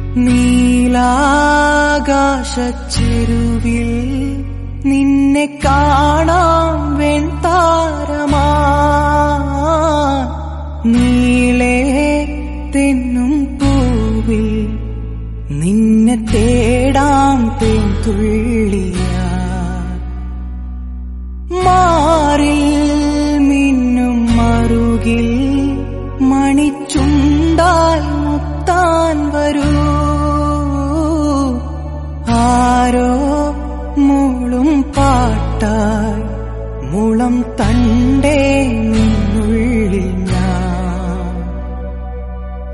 നീലാകാശച്ചെരുവിൽ നിന്നെ കാണാം വെൺതാരമാ നീളേ തെന്നും പൂവിൽ നിന്നെ തേടാം തേൻതുള്ളിയാ മാറിൽ മിന്നും മറുകിൽ മണിച്ചുണ്ടാൽ മുത്താൻ വരൂ ആരോ മൂളും പാട്ടായി മുളം തണ്ടേ നീ